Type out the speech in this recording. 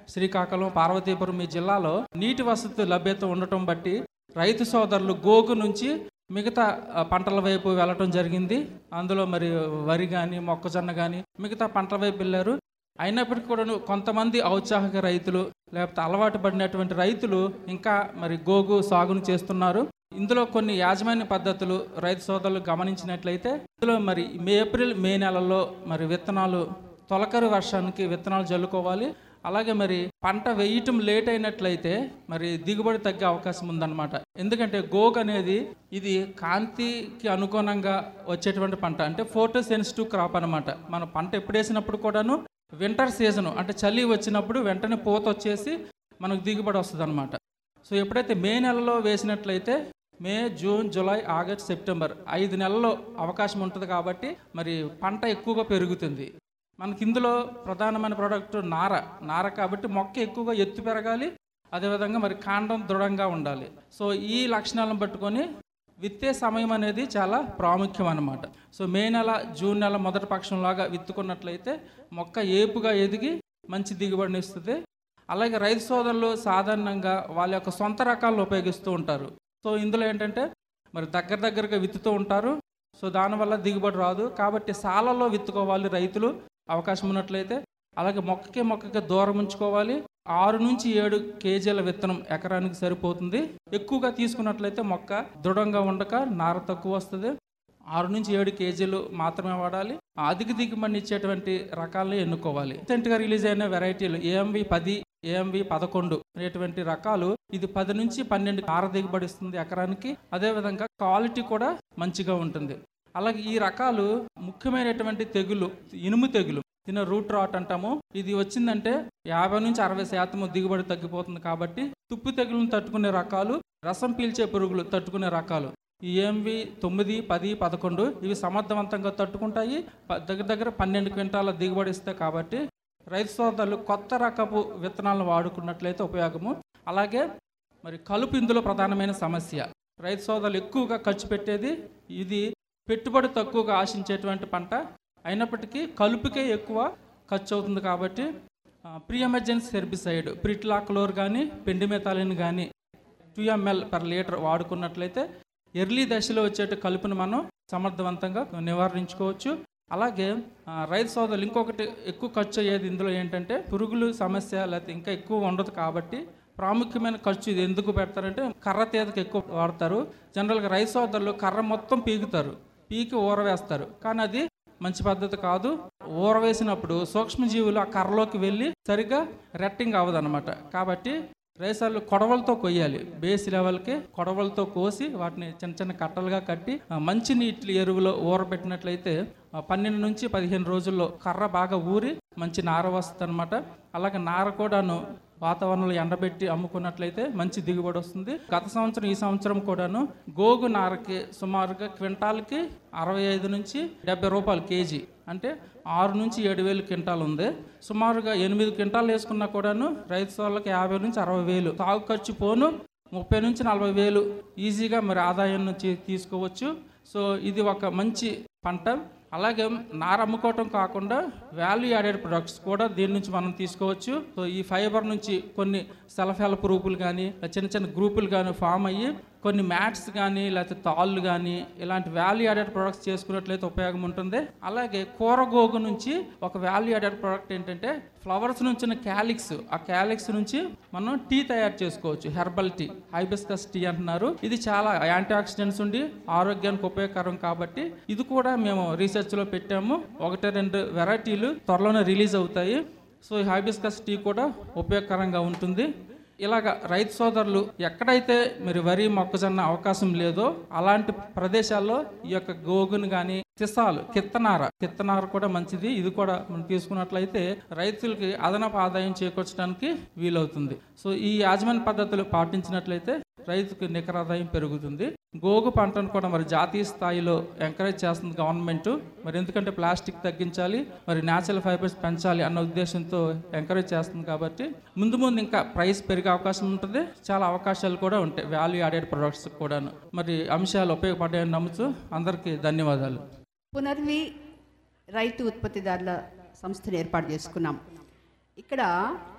శ్రీకాకుళం పార్వతీపురం ఈ జిల్లాలో నీటి వసతి లభ్యత ఉండటం బట్టి రైతు సోదరులు గోగు నుంచి మిగతా ఆ, పంటల వైపు వెళ్ళటం జరిగింది అందులో మరి వరి కానీ మొక్కజొన్న కానీ మిగతా పంటల వైపు వెళ్ళారు అయినప్పటికీ కూడా కొంతమంది ఔత్సాహిక రైతులు లేకపోతే అలవాటు పడినటువంటి రైతులు ఇంకా మరి గోగు సాగును చేస్తున్నారు ఇందులో కొన్ని యాజమాన్య పద్ధతులు రైతు సోదరులు గమనించినట్లయితే ఇందులో మరి మే ఏప్రిల్ మే నెలలో మరి విత్తనాలు తొలకరి వర్షానికి విత్తనాలు జల్లుకోవాలి అలాగే మరి పంట వేయటం లేట్ అయినట్లయితే మరి దిగుబడి తగ్గే అవకాశం ఉందన్నమాట ఎందుకంటే గోగ్ అనేది ఇది కాంతికి అనుగుణంగా వచ్చేటువంటి పంట అంటే ఫోటో సెన్సిటివ్ క్రాప్ అనమాట మన పంట ఎప్పుడు వేసినప్పుడు కూడాను వింటర్ సీజన్ అంటే చలి వచ్చినప్పుడు వెంటనే పూత వచ్చేసి మనకు దిగుబడి వస్తుంది అనమాట సో ఎప్పుడైతే మే నెలలో వేసినట్లయితే May June July August September ఐదు నెలల్లో అవకాశం ఉంటుంది కాబట్టి మరి పంట ఎక్కువగా పెరుగుతుంది మనకి ఇందులో ప్రధానమైన ప్రోడక్ట్ నార నార కాబట్టి మొక్క ఎక్కువగా ఎత్తు పెరగాలి అదేవిధంగా మరి కాండం దృఢంగా ఉండాలి సో ఈ లక్షణాలను పట్టుకొని విత్తే సమయం అనేది చాలా ప్రాముఖ్యం అన్నమాట సో మే నెల జూన్ నెల మొదటి పక్షంలాగా విత్తుకున్నట్లయితే మొక్క ఏపుగా ఎదిగి మంచి దిగుబడిని ఇస్తుంది అలాగే రైతు సోదరులు సాధారణంగా వాళ్ళ యొక్క సొంత రకాలను ఉపయోగిస్తూ ఉంటారు సో ఇందులో ఏంటంటే మరి దగ్గర దగ్గరగా విత్తుతూ ఉంటారు సో దానివల్ల దిగుబడి రాదు కాబట్టి సాలలో విత్తుకోవాలి రైతులు అవకాశం ఉన్నట్లయితే అలాగే మొక్కకి మొక్కకి దూరం ఉంచుకోవాలి ఆరు నుంచి ఏడు కేజీల విత్తనం ఎకరానికి సరిపోతుంది ఎక్కువగా తీసుకున్నట్లయితే మొక్క దృఢంగా ఉండక నార తక్కువ వస్తుంది ఆరు నుంచి ఏడు కేజీలు మాత్రమే వాడాలి అధిక దిగుబడి ఇచ్చేటువంటి రకాలను ఎన్నుకోవాలి రీసెంట్గా రిలీజ్ అయిన వెరైటీలు ఏఎంవి పది ఏఎంవి పదకొండు అనేటువంటి రకాలు ఇది పది నుంచి పన్నెండు నార దిగుబడి ఇస్తుంది ఎకరానికి అదేవిధంగా క్వాలిటీ కూడా మంచిగా ఉంటుంది అలాగే ఈ రకాలు ముఖ్యమైనటువంటి తెగులు ఇనుము తెగులు దీని రూట్ రాట్ అంటాము ఇది వచ్చిందంటే యాభై నుంచి అరవై శాతం దిగుబడి తగ్గిపోతుంది కాబట్టి తుప్పు తెగులను తట్టుకునే రకాలు రసం పీల్చే పురుగులు తట్టుకునే రకాలు ఈ ఏఎంవి తొమ్మిది పది పదకొండు ఇవి సమర్థవంతంగా తట్టుకుంటాయి ప- దగ్గర దగ్గర పన్నెండు క్వింటాల దిగుబడి ఇస్తాయి కాబట్టి రైతు సోదరులు కొత్త రకపు విత్తనాలను వాడుకున్నట్లయితే ఉపయోగము అలాగే మరి కలుపు ఇందులో ప్రధానమైన సమస్య రైతు సోదరులు ఎక్కువగా ఖర్చు పెట్టేది ఇది పెట్టుబడి తక్కువగా ఆశించేటువంటి పంట అయినప్పటికీ కలుపుకే ఎక్కువ ఖర్చు అవుతుంది కాబట్టి ప్రీ ఎమర్జెన్సీ హెర్బిసైడ్ ప్రిట్లాక్లోర్ కానీ పెండిమెథాలిన్ కానీ టూ ఎంఎల్ పర్ లీటర్ వాడుకున్నట్లయితే ఎర్లీ దశలో వచ్చేట కలుపును మనం సమర్థవంతంగా నివారించుకోవచ్చు అలాగే ఆ, రైతు సోదరులు ఇంకొకటి ఎక్కువ ఖర్చు అయ్యేది ఇందులో ఏంటంటే పురుగులు సమస్య లేకపోతే ఇంకా ఎక్కువ ఉండదు కాబట్టి ప్రాముఖ్యమైన ఖర్చు ఇది ఎందుకు పెడతారంటే కర్ర తీతకి ఎక్కువ వాడతారు జనరల్గా రైతు సోదరులు కర్ర మొత్తం పీకుతారు పీకి ఊరవేస్తారు కానీ అది మంచి పద్ధతి కాదు ఊరవేసినప్పుడు సూక్ష్మజీవులు ఆ కర్రలోకి వెళ్ళి సరిగ్గా రెట్టింగ్ అవ్వదన్నమాట కాబట్టి రేసాలు కొడవలతో కొయ్యాలి బేస్ లెవెల్కి కొడవలతో కోసి వాటిని చిన్న చిన్న కట్టలుగా కట్టి ఆ, మంచి నీటి ఎరువులో ఊరబెట్టినట్లయితే ఆ, పన్నెండు నుంచి పదిహేను రోజుల్లో కర్ర బాగా ఊరి మంచి నార వస్తుంది అనమాట అలాగే నార కూడాను వాతావరణంలో ఎండబెట్టి అమ్ముకున్నట్లయితే మంచి దిగుబడి వస్తుంది గత సంవత్సరం ఈ సంవత్సరం కూడాను గోగు నారకి సుమారుగా క్వింటాల్కి అరవై ఐదు నుంచి డెబ్బై రూపాయలు కేజీ అంటే ఆరు నుంచి ఏడు వేలు క్వింటాల్ ఉంది సుమారుగా ఎనిమిది క్వింటాలు వేసుకున్నా కూడాను రైతు సోళ్ళకి యాభై నుంచి అరవై వేలు సాగు ఖర్చు పోను ముప్పై నుంచి నలభై వేలు ఈజీగా మరి ఆదాయం నుంచి తీసుకోవచ్చు సో ఇది ఒక మంచి పంట అలాగే నార అమ్ముకోవటం కాకుండా వాల్యూ యాడెడ్ ప్రొడక్ట్స్ కూడా దీని నుంచి మనం తీసుకోవచ్చు సో ఈ ఫైబర్ నుంచి కొన్ని సెల్ఫ్ హెల్ప్ గ్రూపులు కానీ చిన్న చిన్న గ్రూపులు కానీ ఫామ్ అయ్యి కొన్ని మ్యాట్స్ కానీ లేకపోతే తాళ్ళు కానీ ఇలాంటి వాల్యూ యాడెడ్ ప్రొడక్ట్స్ చేసుకున్నట్లయితే ఉపయోగం ఉంటుంది అలాగే కూరగోగు నుంచి ఒక వాల్యూ యాడెడ్ ప్రోడక్ట్ ఏంటంటే ఫ్లవర్స్ నుంచి ఉన్న క్యాలిక్స్ ఆ క్యాలిక్స్ నుంచి మనం టీ తయారు చేసుకోవచ్చు హెర్బల్ టీ హైబిస్కస్ టీ అంటున్నారు ఇది చాలా యాంటీ ఆక్సిడెంట్స్ ఉండి ఆరోగ్యానికి ఉపయోగకరం కాబట్టి ఇది కూడా మేము రీసెర్చ్లో పెట్టాము ఒకటి రెండు వెరైటీలు త్వరలోనే రిలీజ్ అవుతాయి సో ఈ హైబిస్కస్ టీ కూడా ఉపయోగకరంగా ఉంటుంది ఇలాగ రైతు సోదరులు ఎక్కడైతే మరి వరి మొక్కజొన్న అవకాశం లేదో అలాంటి ప్రదేశాల్లో ఈ యొక్క గోగును కానీ తిసాలు కిత్తనార కిత్తనార కూడా మంచిది ఇది కూడా మనం తీసుకున్నట్లయితే రైతులకి అదనపు ఆదాయం చేకూర్చడానికి వీలవుతుంది సో ఈ యాజమాన్య పద్ధతులు పాటించినట్లయితే రైతుకు నికర ఆదాయం పెరుగుతుంది గోగు పంటను కూడా మరి జాతీయ స్థాయిలో ఎంకరేజ్ చేస్తుంది గవర్నమెంట్ మరి ఎందుకంటే ప్లాస్టిక్ తగ్గించాలి మరి న్యాచురల్ ఫైబర్స్ పెంచాలి అన్న ఉద్దేశంతో ఎంకరేజ్ చేస్తుంది కాబట్టి ముందు ముందు ఇంకా ప్రైస్ పెరిగే అవకాశం ఉంటుంది చాలా అవకాశాలు కూడా ఉంటాయి వాల్యూ యాడెడ్ ప్రొడక్ట్స్ కూడాను మరి అంశాలు ఉపయోగపడ్డాయని నమ్ముతూ అందరికీ ధన్యవాదాలు పునర్వి రైతు ఉత్పత్తిదారుల సంస్థను ఏర్పాటు చేసుకున్నాం ఇక్కడ